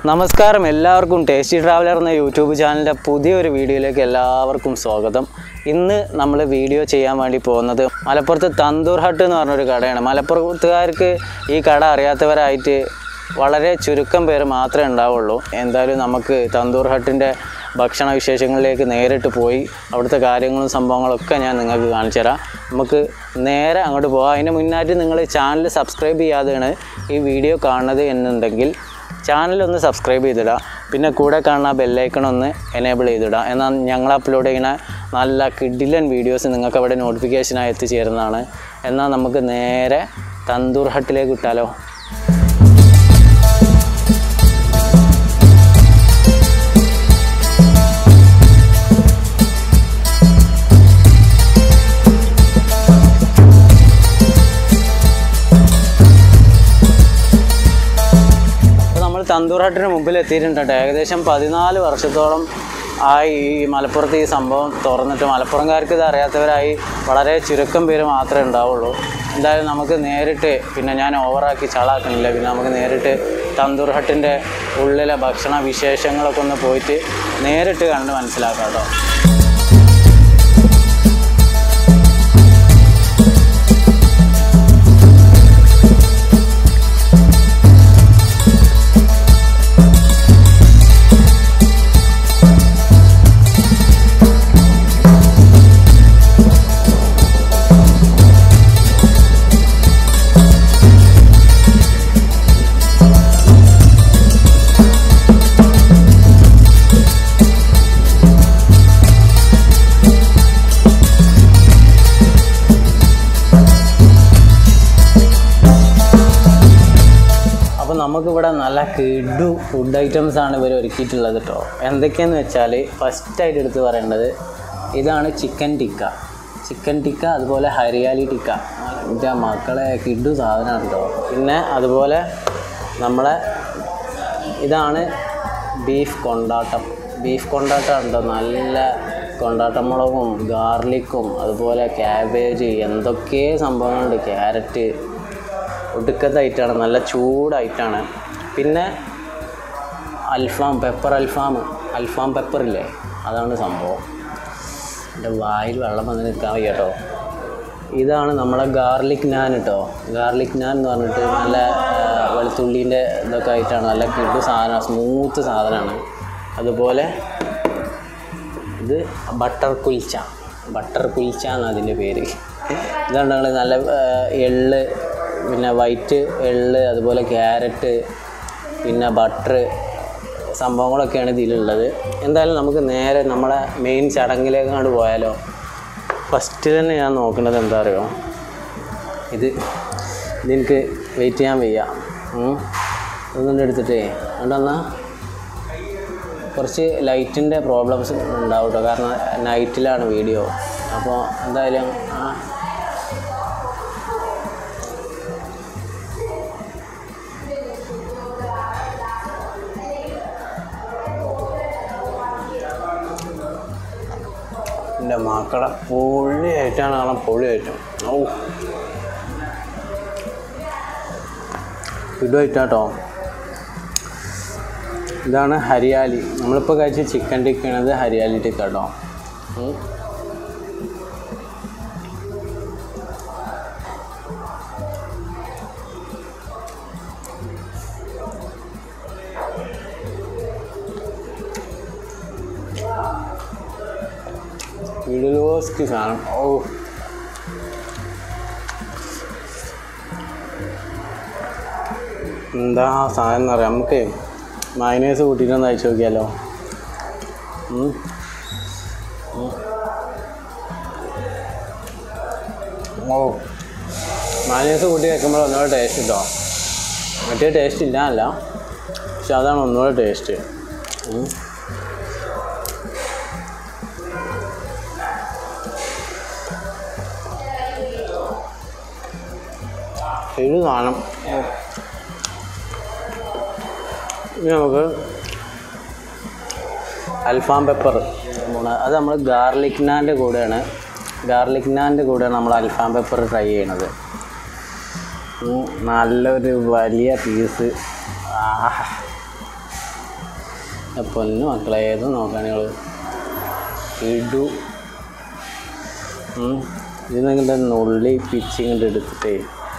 നമസ്കാരം എല്ലാവർക്കും tasty traveller എന്ന യൂട്യൂബ് ചാനലിൻ്റെ പുതിയൊരു വീഡിയോയിലേക്ക് എല്ലാവർക്കും സ്വാഗതം ഇന്ന് നമ്മൾ വീഡിയോ ചെയ്യാൻ വേണ്ടി പോകുന്നത് മലപ്പുറത്ത് തന്തൂർ ഹട്ട് എന്ന് പറഞ്ഞൊരു കടയാണ് മലപ്പുറത്തുകാർക്ക് ഈ കട അറിയാത്തവരായിട്ട് വളരെ ചുരുക്കം പേര് മാത്രമേ ഉണ്ടാവുള്ളൂ എന്തായാലും നമുക്ക് തന്തൂർ ഹട്ടിൻ്റെ ഭക്ഷണ വിശേഷങ്ങളിലേക്ക് നേരിട്ട് പോയി അവിടുത്തെ കാര്യങ്ങളും സംഭവങ്ങളൊക്കെ ഞാൻ നിങ്ങൾക്ക് കാണിച്ചു തരാം നമുക്ക് നേരെ അങ്ങോട്ട് പോകാം അതിന് മുന്നായിട്ട് നിങ്ങൾ ചാനൽ സബ്സ്ക്രൈബ് ചെയ്യാതെയാണ് ഈ വീഡിയോ കാണുന്നത് എന്നുണ്ടെങ്കിൽ ചാനലൊന്ന് സബ്സ്ക്രൈബ് ചെയ്തിടുക പിന്നെ കൂടെ കാണുന്ന ബെല്ലൈക്കൺ ഒന്ന് എനേബിൾ ചെയ്തിടുക എന്നാൽ ഞങ്ങൾ അപ്ലോഡ് ചെയ്യുന്ന നല്ല കിഡിലൻ വീഡിയോസ് നിങ്ങൾക്ക് അവിടെ നോട്ടിഫിക്കേഷനായി എത്തിച്ചേരുന്നതാണ് എന്നാൽ നമുക്ക് നേരെ തന്തൂർ ഹട്ടിലേക്ക് വിട്ടാലോ അപ്പോൾ നമ്മൾ തന്തൂർ ഹട്ടിന് മുമ്പിൽ എത്തിയിട്ടുണ്ട് കേട്ടോ ഏകദേശം പതിനാല് വർഷത്തോളം ആയി ഈ മലപ്പുറത്ത് ഈ സംഭവം തുറന്നിട്ട് മലപ്പുറംകാർക്ക് ഇത് അറിയാത്തവരായി വളരെ ചുരുക്കം പേര് മാത്രമേ ഉണ്ടാവുള്ളൂ എന്തായാലും നമുക്ക് നേരിട്ട് പിന്നെ ഞാൻ ഓവറാക്കി ചളാക്കണില്ല പിന്നെ നമുക്ക് നേരിട്ട് തന്തൂർ ഹട്ടിൻ്റെ ഉള്ളിലെ ഭക്ഷണ വിശേഷങ്ങളൊക്കെ ഒന്ന് പോയിട്ട് നേരിട്ട് കണ്ട് മനസ്സിലാക്കാം കേട്ടോ അപ്പോൾ നമുക്കിവിടെ നല്ല കിഡു ഫുഡ് ഐറ്റംസ് ആണ് ഇവർ ഒരുക്കിയിട്ടുള്ളത് കേട്ടോ എന്തൊക്കെയാന്ന് വെച്ചാൽ ഫസ്റ്റായിട്ട് എടുത്ത് പറയേണ്ടത് ഇതാണ് ചിക്കൻ ടിക്ക ചിക്കൻ ടിക്ക അതുപോലെ ഹരിയാലി ടിക്ക എൻ്റെ മക്കളെ കിഡു സാധനമാണ് കേട്ടോ പിന്നെ അതുപോലെ നമ്മളെ ഇതാണ് ബീഫ് കൊണ്ടാട്ടം ബീഫ് കൊണ്ടാട്ടം ഉണ്ടോ നല്ല കൊണ്ടാട്ടമുളകും ഗാർലിക്കും അതുപോലെ ക്യാബേജ് എന്തൊക്കെ സംഭവങ്ങളുണ്ട് ക്യാരറ്റ് ഒടുക്കത്തെ ഐറ്റാണ് നല്ല ചൂടായിട്ടാണ് പിന്നെ അൽഫാം പെപ്പർ അൽഫാം അൽഫാം പെപ്പർ ഇല്ലേ അതാണ് സംഭവം എൻ്റെ വായിൽ വെള്ളം വന്ന് നിൽക്കാൻ വയ്യ കേട്ടോ ഇതാണ് നമ്മളെ ഗാർലിക് നാൻ കേട്ടോ ഗാർലിക് നാൻ എന്ന് പറഞ്ഞിട്ട് നല്ല ആ, വെളുത്തുള്ളീൻ്റെ ഇതൊക്കെ ആയിട്ടാണ് നല്ല കിടു സാധനം സ്മൂത്ത് സാധനമാണ് അതുപോലെ ഇത് ബട്ടർ കുൽച്ച ബട്ടർ കുൽച്ച എന്നാണ് അതിൻ്റെ പേര് ഇതാണ് ഞങ്ങൾ നല്ല ആ, എള്ള് പിന്നെ വൈറ്റ് എള്ള് അതുപോലെ ക്യാരറ്റ് പിന്നെ ബട്ടർ സംഭവങ്ങളൊക്കെയാണ് ഇതിലുള്ളത് എന്തായാലും നമുക്ക് നേരെ നമ്മളെ മെയിൻ ചടങ്ങിലേക്ക് അങ്ങോട്ട് പോയാലോ ഫസ്റ്റ് തന്നെ ഞാൻ നോക്കുന്നത് എന്താ അറിയോ ഇത് ഇതെനിക്ക് വെയിറ്റ് ചെയ്യാൻ വയ്യ ഉം. ഇതൊന്നും എടുത്തിട്ടേ അതുകൊണ്ടെന്നാ കുറച്ച് ലൈറ്റിൻ്റെ പ്രോബ്ലംസ് ഉണ്ടാവും കേട്ടോ കാരണം നൈറ്റിലാണ് വീഡിയോ അപ്പോൾ എന്തായാലും ആ എൻ്റെ മക്കളെ പൊള്ളിയായിട്ടാണ് കാണാൻ പൊള്ളിയായിട്ടും ഓ ഇടുമായിട്ടാട്ടോ ഇതാണ് ഹരിയാലി നമ്മളിപ്പോൾ കഴിച്ച ചിക്കൻ ടിക്കണത് ഹരിയാലി ടിക്ക കേട്ടോ ഉം. ഇടലോസ്ക്ക് സാധനം ഓ എന്താ ആ സാധനം എന്ന് പറയാം നമുക്ക് മൈനേഴ്സ് കൂട്ടിയിട്ടൊന്ന് അയച്ചു നോക്കിയാലോ ഉം. ഉം. ഓ മൈനേഴ്സ് കൂട്ടി വെക്കുമ്പോൾ ഒന്നുകൂടെ ടേസ്റ്റ് കിട്ടോ മറ്റേ ടേസ്റ്റ് ഇല്ല അല്ല പക്ഷെ അതാണ് ഒന്നുകൂടെ ടേസ്റ്റ് ഉം. ഇത് കാണും ഇനി നമുക്ക് അൽഫാം പെപ്പർ അത് നമ്മൾ ഗാർലിക് നാൻ്റെ കൂടെയാണ് ഗാർലിക് നാൻ്റെ കൂടെയാണ് നമ്മൾ അൽഫാം പെപ്പർ ട്രൈ ചെയ്യണത് ഉം, നല്ലൊരു വലിയ പീസ് എൻ്റെ പൊന്നു മക്കളെ ഏത് നോക്കുകയാണെങ്കിൽ ഇടു ഉം. ഇത് നിങ്ങളുടെ നുള്ളി പിച്ച് ഇങ്ങോട്ട് എടുത്തിട്ടേ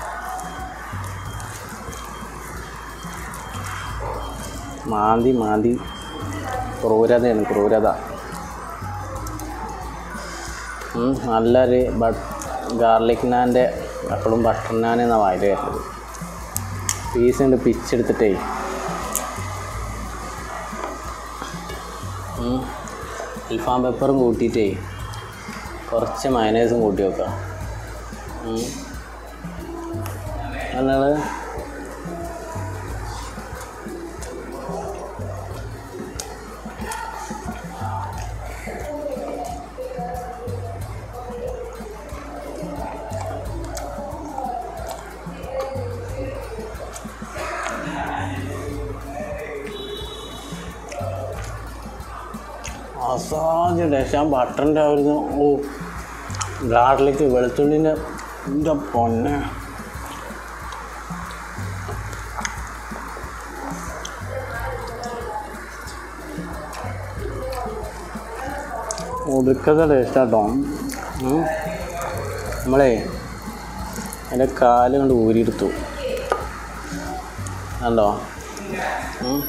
മാന്തി മാന്തി ക്രൂരതയാണ് ക്രൂരത ഉം, നല്ലൊരു ബട്ട് ഗാർലിക് നാൻ്റെ എപ്പോഴും ബട്ടർ നാൻ എന്നാണ് വായിൽ വരുന്നത് പീസ് ഉണ്ട് പിച്ചെടുത്തിട്ടേ ഉം, അൽഫാം പെപ്പറും കൂട്ടിയിട്ടേ കുറച്ച് മയനൈസും കൂട്ടി വെക്കാം ഉം. എന്താണ് അസാധ്യ ടേസ്റ്റ് ആ ബട്ടറിൻ്റെ ആ ഒരു ഓ ഗാർലിക്ക് വെളുത്തുള്ളിൻ്റെ എൻ്റെ പൊന്നെ ഒടുക്കത്തെ ടേസ്റ്റാട്ടോ നമ്മളേ എൻ്റെ കാല് കൊണ്ട് ഊരിയെടുത്തു കണ്ടോ ഉം.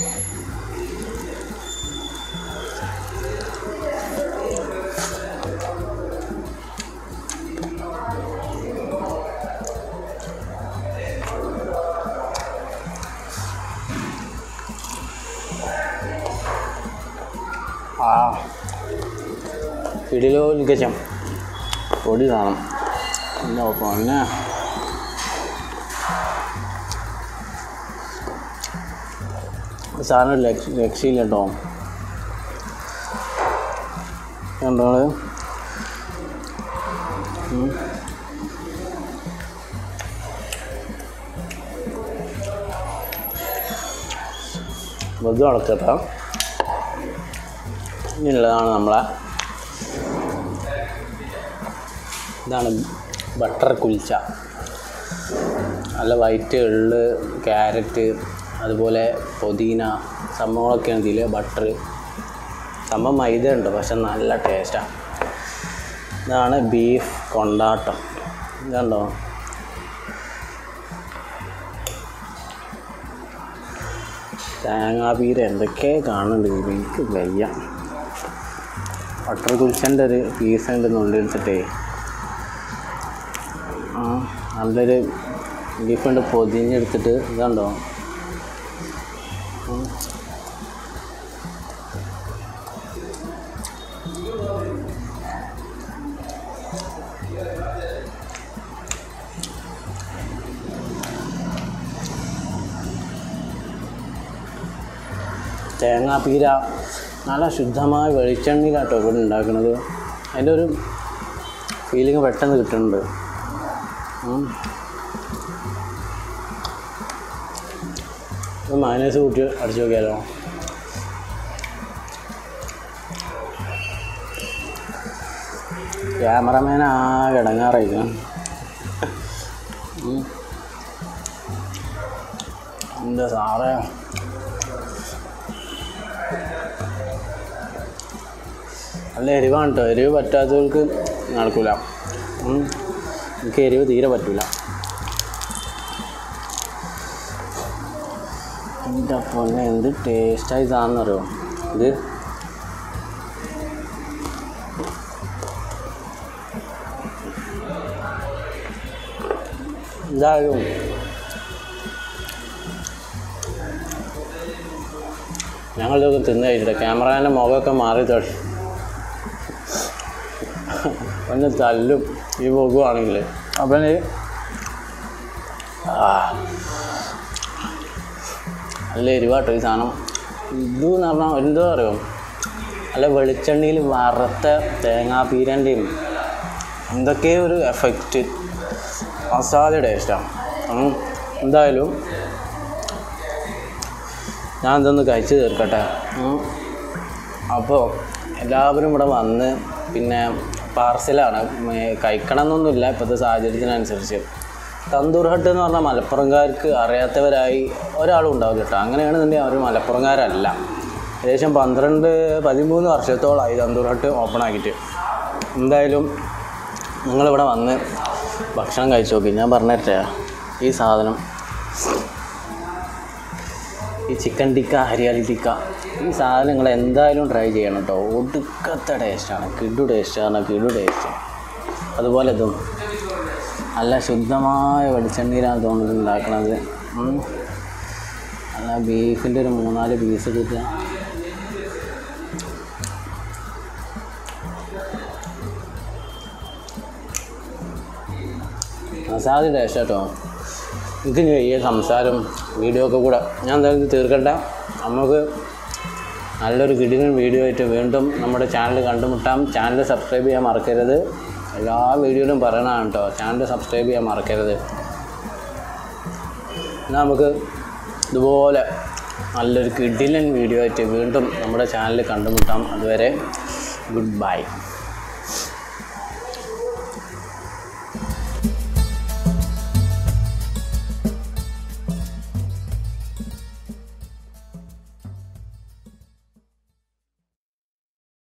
ആ ഇടിലോൽക്കച്ചം പൊടി കാണും എന്താ പൊന്നെ സാധനം ലക്ഷ രക്ഷയില്ല കേട്ടോ കണ്ടോ നിങ്ങള്? ഉം. വെറുതെ അടക്കട്ടോ ഇനിയുള്ളതാണ് നമ്മളെ ഇതാണ് ബട്ടർ കുൽച്ച നല്ല വൈറ്റ് എള്ള് ക്യാരറ്റ് അതുപോലെ പുതിന സംഭവങ്ങളൊക്കെയാണ് ഇതിൽ ബട്ടർ സംഭവം മൈദ ഉണ്ട് പക്ഷെ നല്ല ടേസ്റ്റാണ് ഇതാണ് ബീഫ് കൊണ്ടാട്ടം ഇതുണ്ടോ തേങ്ങാപ്പീര എന്തൊക്കെ കാണുന്നുണ്ട് ഇതിൽ. എനിക്ക് വയ്യ ബട്ടർ കുൽച്ചൻ്റെ ഒരു പീസ് ഉണ്ട് നുള്ളെടുത്തിട്ടേ ആ നല്ലൊരു ബീഫ് ഉണ്ട് പൊതിഞ്ഞെടുത്തിട്ട് ഇതുണ്ടോ ഉം. തേങ്ങാപ്പീര നല്ല ശുദ്ധമായ വെളിച്ചെണ്ണയിലാട്ടോ ഇവിടെ ഉണ്ടാക്കുന്നത് അതിൻ്റെ ഒരു ഫീലിംഗ് പെട്ടെന്ന് കിട്ടുന്നുണ്ട് ഉം. ഒരു മൈനസ് കൂട്ടി അടിച്ചു നോക്കിയാലോ ക്യാമറമാൻ ആകെ ഇടങ്ങാറായിരിക്കണം ഉം. എന്താ സാറേ നല്ല എരിവാണ് കേട്ടോ എരിവ് പറ്റാത്തവർക്ക് നടക്കില്ല എനിക്ക് എരിവ് തീരെ പറ്റില്ല എൻ്റെ പൊന്നെ എന്ത് ടേസ്റ്റായി ഇതാണെന്നറിയോ ഇത് എന്തായാലും ഞങ്ങളിതൊക്കെ തിന്നു കഴിച്ചിട്ട് ക്യാമറാൻ്റെ മുഖമൊക്കെ മാറി തൊഴി ഒന്ന് തല്ലും ഈ പോകുവാണെങ്കിൽ അപ്പം ആ നല്ല എരിവാട്ടോ ഈ സാധനം ഇത് എന്ന് പറഞ്ഞാൽ എന്തോ അറിയോ നല്ല വെളിച്ചെണ്ണയിൽ വറുത്ത തേങ്ങാപ്പീരൻ്റെയും എന്തൊക്കെയോ ഒരു എഫക്റ്റ് മസാല ടേസ്റ്റാണ് എന്തായാലും ഞാൻ ഇതൊന്ന് കഴിച്ച് തീർക്കട്ടെ ഉം. അപ്പോൾ എല്ലാവരും ഇവിടെ വന്ന് പിന്നെ പാർസലാണ് കഴിക്കണം എന്നൊന്നുമില്ല ഇപ്പോഴത്തെ സാഹചര്യത്തിനനുസരിച്ച് തന്തൂർ ഹട്ട് എന്ന് പറഞ്ഞാൽ മലപ്പുറംകാർക്ക് അറിയാത്തവരായി ഒരാളും ഉണ്ടാവില്ല കേട്ടോ അങ്ങനെയാണെന്നുണ്ടെങ്കിൽ അവർ മലപ്പുറംകാരല്ല ഏകദേശം പന്ത്രണ്ട് പതിമൂന്ന് വർഷത്തോളമായി തന്തൂർ ഹട്ട് ഓപ്പൺ ആക്കിയിട്ട് എന്തായാലും നിങ്ങളിവിടെ വന്ന് ഭക്ഷണം കഴിച്ചു നോക്കി ഞാൻ പറഞ്ഞിട്ടേ ഈ സാധനം ഈ ചിക്കൻ ടിക്ക ഹരിയാലി ടിക്ക ഈ സാധനം നിങ്ങൾ എന്തായാലും ട്രൈ ചെയ്യണം കേട്ടോ ഒടുക്കത്തെ ടേസ്റ്റാണ് കിഡു ടേസ്റ്റാണ് കിഡു ടേസ്റ്റ് അതുപോലെ ഇതും നല്ല ശുദ്ധമായ വെളിച്ചെണ്ണീരാണ് തോന്നുന്നത് ഉണ്ടാക്കുന്നത് ഉം. നല്ല ബീഫിൻ്റെ ഒരു മൂന്നാല് പീസ് കിട്ടുക അസാധി ടേസ്റ്റ് കേട്ടോ ഇതിന് ഈ സംസാരം വീഡിയോ ഒക്കെ കൂടെ ഞാൻ എന്തായാലും ഇത് തീർക്കട്ടെ നമുക്ക് നല്ലൊരു കിടിലൻ വീഡിയോ ആയിട്ട് വീണ്ടും നമ്മുടെ ചാനൽ കണ്ടുമുട്ടാം ചാനൽ സബ്സ്ക്രൈബ് ചെയ്യാൻ മറക്കരുത് എല്ലാ വീഡിയോയിലും പറയണതാണ് കേട്ടോ ചാനൽ സബ്സ്ക്രൈബ് ചെയ്യാൻ മറക്കരുത് എന്നാൽ നമുക്ക് ഇതുപോലെ നല്ലൊരു കിടിലൻ വീഡിയോ ആയിട്ട് വീണ്ടും നമ്മുടെ ചാനൽ കണ്ടുമുട്ടാം അതുവരെ ഗുഡ് ബൈ